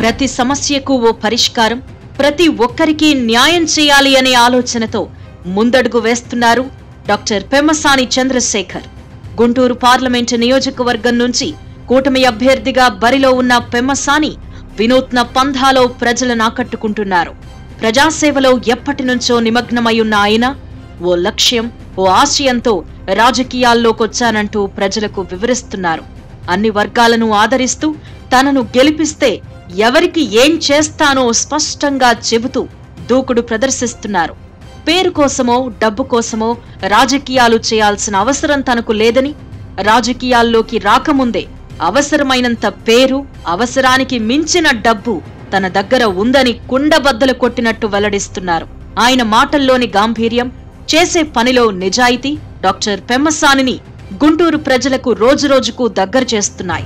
ప్రతి సమస్యకు ఓ పరిష్కారం ప్రతి ఒక్కరికి న్యాయం చేయాలి అనే ఆలోచనతో ముందడుగు వేస్తున్నారు డాక్టర్ పెమ్మసాని చంద్రశేఖర్ గుంటూరు పార్లమెంటు నియోజకవర్గం నుంచి కూటమి అభ్యర్థిగా బరిలో ఉన్న పెమ్మసాని వినూత్న పంథాలో ప్రజలను ఆకట్టుకుంటున్నారు ప్రజాసేవలో ఎప్పటి నుంచో నిమగ్నమై ఉన్న ఆయన ఓ లక్ష్యం ఓ ఆశయంతో రాజకీయాల్లోకొచ్చానంటూ ప్రజలకు వివరిస్తున్నారు అన్ని వర్గాలను ఆదరిస్తూ తనను గెలిపిస్తే ఎవరికి ఏం చేస్తానో స్పష్టంగా చెబుతూ దూకుడు ప్రదర్శిస్తున్నారు పేరు కోసమో డబ్బు కోసమో రాజకీయాలు చేయాల్సిన అవసరం తనకు లేదని రాజకీయాల్లోకి రాకముందే అవసరమైనంత పేరు అవసరానికి మించిన డబ్బు తన దగ్గర ఉందని కుండబద్దలు కొట్టినట్టు వెల్లడిస్తున్నారు ఆయన మాటల్లోని గాంభీర్యం చేసే పనిలో నిజాయితీ డాక్టర్ పెమ్మసానిని గుంటూరు ప్రజలకు రోజురోజుకు దగ్గర చేస్తున్నాయి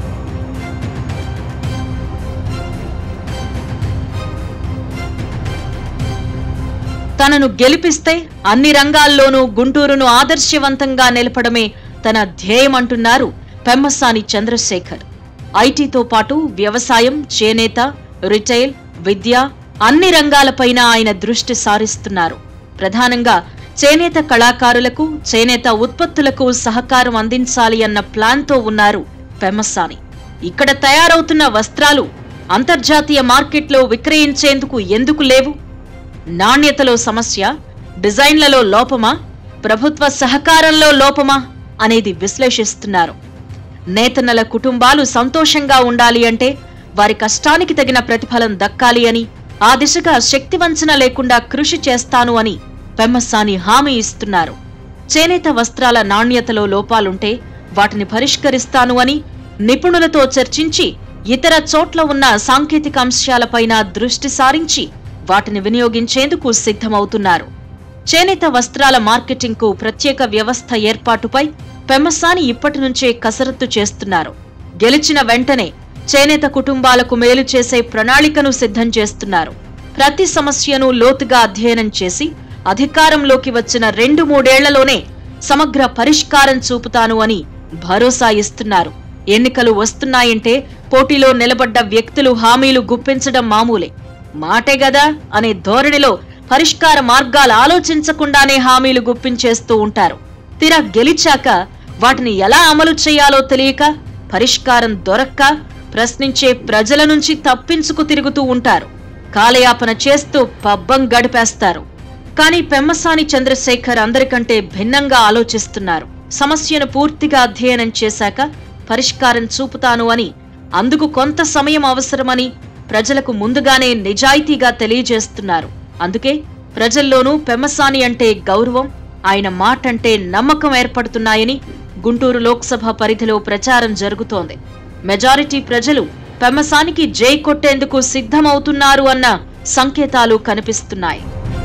తనను గెలిపిస్తే అన్ని రంగాల్లోనూ గుంటూరును ఆదర్శవంతంగా నిలపడమే తన ధ్యేయమంటున్నారు పెమ్మసాని చంద్రశేఖర్ ఐటీతో పాటు వ్యవసాయం చేనేత రిటైల్ విద్య అన్ని రంగాలపైన ఆయన దృష్టి సారిస్తున్నారు ప్రధానంగా చేనేత కళాకారులకు చేనేత ఉత్పత్తులకు సహకారం అందించాలి అన్న ప్లాన్తో ఉన్నారు పెమ్మసాని ఇక్కడ తయారవుతున్న వస్త్రాలు అంతర్జాతీయ మార్కెట్లో విక్రయించేందుకు ఎందుకు లేవు నాణ్యతలో సమస్య డిజైన్లలో లోపమా ప్రభుత్వ సహకారంలో లోపమా అనేది విశ్లేషిస్తున్నారు నేతన్నల కుటుంబాలు సంతోషంగా ఉండాలి అంటే వారి కష్టానికి తగిన ప్రతిఫలం దక్కాలి అని ఆ దిశగా శక్తివంచన లేకుండా కృషి చేస్తాను అని పెమ్మసాని హామీ ఇస్తున్నారు చేనేత వస్త్రాల నాణ్యతలో లోపాలుంటే వాటిని పరిష్కరిస్తాను అని నిపుణులతో చర్చించి ఇతర చోట్ల ఉన్న సాంకేతిక అంశాలపైన దృష్టి సారించి వాటిని వినియోగించేందుకు సిద్ధమవుతున్నారు చేనేత వస్త్రాల మార్కెటింగ్కు ప్రత్యేక వ్యవస్థ ఏర్పాటుపై పెమ్మసాని ఇప్పటి నుంచే కసరత్తు చేస్తున్నారు గెలిచిన వెంటనే చేనేత కుటుంబాలకు మేలు చేసే ప్రణాళికను సిద్ధం చేస్తున్నారు ప్రతి సమస్యను లోతుగా అధ్యయనం చేసి అధికారంలోకి వచ్చిన రెండు మూడేళ్లలోనే సమగ్ర పరిష్కారం చూపుతాను అని భరోసా ఇస్తున్నారు ఎన్నికలు వస్తున్నాయంటే పోటీలో నిలబడ్డ వ్యక్తులు హామీలు గుప్పించడం మామూలే మాటే గదా అనే ధోరణిలో పరిష్కార మార్గాలు ఆలోచించకుండానే హామీలు గుప్పించేస్తూ ఉంటారు తీరా గెలిచాక వాటిని ఎలా అమలు చేయాలో తెలియక పరిష్కారం దొరక్క ప్రశ్నించే ప్రజల నుంచి తప్పించుకు తిరుగుతూ ఉంటారు కాలయాపన చేస్తూ పబ్బం గడిపేస్తారు కానీ పెమ్మసాని చంద్రశేఖర్ అందరికంటే భిన్నంగా ఆలోచిస్తున్నారు సమస్యను పూర్తిగా అధ్యయనం చేశాక పరిష్కారం చూపుతాను అని అందుకు కొంత సమయం అవసరమని ప్రజలకు ముందుగానే నిజాయితీగా తెలియజేస్తున్నారు అందుకే ప్రజల్లోనూ పెమ్మసాని అంటే గౌరవం ఆయన మాట అంటే నమ్మకం ఏర్పడుతున్నాయని గుంటూరు లోక్సభ పరిధిలో ప్రచారం జరుగుతోంది మెజారిటీ ప్రజలు పెమ్మసానికి జై కొట్టేందుకు సిద్ధమవుతున్నారు అన్న సంకేతాలు కనిపిస్తున్నాయి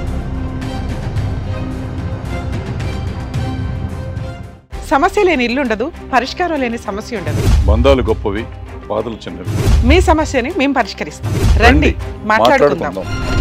సమస్య లేని ఇల్లు ఉండదు పరిష్కారం లేని సమస్య ఉండదు బంధాలు గొప్పవి బాధలు చిన్నవి మీ సమస్యని మేము పరిష్కరిస్తాం రండి మాట్లాడుకుందాం మాట్లాడుకుందాం